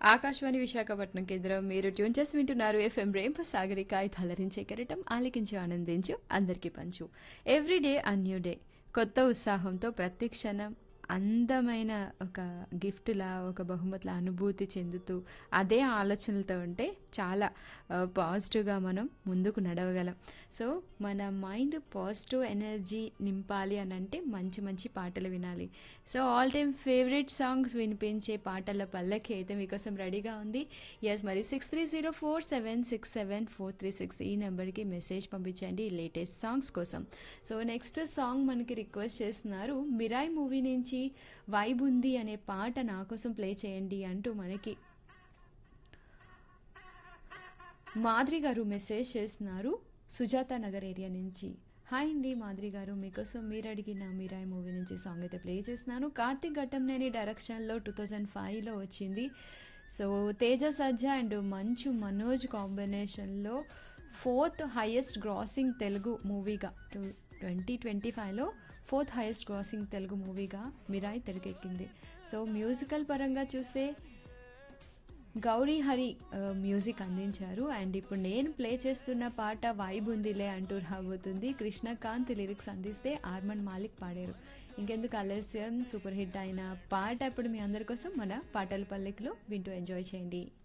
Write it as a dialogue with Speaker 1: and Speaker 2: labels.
Speaker 1: ఆకాశవాణి విశాఖపట్నం కేంద్రం మీరు ట్యూన్ చేసి వింటున్నారు ఎఫ్ఎం రేంప సాగరిక తలరించే కెరటం ఆలికించి ఆనందించు అందరికీ పంచు ఎవ్రీడే అ న్యూ డే కొత్త ఉత్సాహంతో ప్రతి క్షణం అందమైన ఒక గిఫ్ట్లా ఒక బహుమతుల అనుభూతి చెందుతూ అదే ఆలోచనలతో ఉంటే చాలా పాజిటివ్గా మనం ముందుకు నడవగలం సో మన మైండ్ పాజిటివ్ ఎనర్జీ నింపాలి అని అంటే మంచి మంచి పాటలు వినాలి so all time favourite songs వినిపించే పాటల పల్లకి అయితే మీకోసం రెడీగా ఉంది ఎస్ మరి six three zero four seven six seven four three six ఈ నెంబర్కి మెసేజ్ పంపించండి లేటెస్ట్ సాంగ్స్ కోసం సో నెక్స్ట్ సాంగ్ మనకి రిక్వెస్ట్ చేస్తున్నారు మిరాయ్ మూవీ నుంచి వైబ్ ఉంది అనే పాట నా కోసం ప్లే చేయండి అంటూ మనకి మాధురి గారు మెసేజ్ చేస్తున్నారు సుజాత నగర్ ఏరియా నుంచి హాయ్ అండి మాధురి గారు మీకోసం మీరు అడిగిన మీరాయ్ మూవీ నుంచి సాంగ్ అయితే ప్లే చేస్తున్నాను కార్తీక్ ఘట్టంనేని డైరెక్షన్లో టూ థౌజండ్ ఫైవ్లో వచ్చింది సో తేజ సజ్జ అండ్ మంచు మనోజ్ కాంబినేషన్లో ఫోర్త్ హైయెస్ట్ గ్రాసింగ్ తెలుగు మూవీగా టూ ట్వంటీ ట్వంటీ ఫైవ్లో ఫోర్త్ హైయెస్ట్ గ్రాసింగ్ తెలుగు మూవీగా మిరాయ్ తెరకెక్కింది సో మ్యూజికల్ పరంగా చూస్తే గౌరీ హరి ఆ, మ్యూజిక్ అందించారు అండ్ ఇప్పుడు నేను ప్లే చేస్తున్న పాట వైబ్ ఉందిలే అంటూ రాబోతుంది కృష్ణకాంత్ లిరిక్స్ అందిస్తే ఆర్మన్ మాలిక్ పాడారు ఇంకెందుకు ఆలస్యం సూపర్ హిట్ అయిన పాట ఇప్పుడు మీ అందరి కోసం మన పాటల పల్లెకిలో వింటూ ఎంజాయ్ చేయండి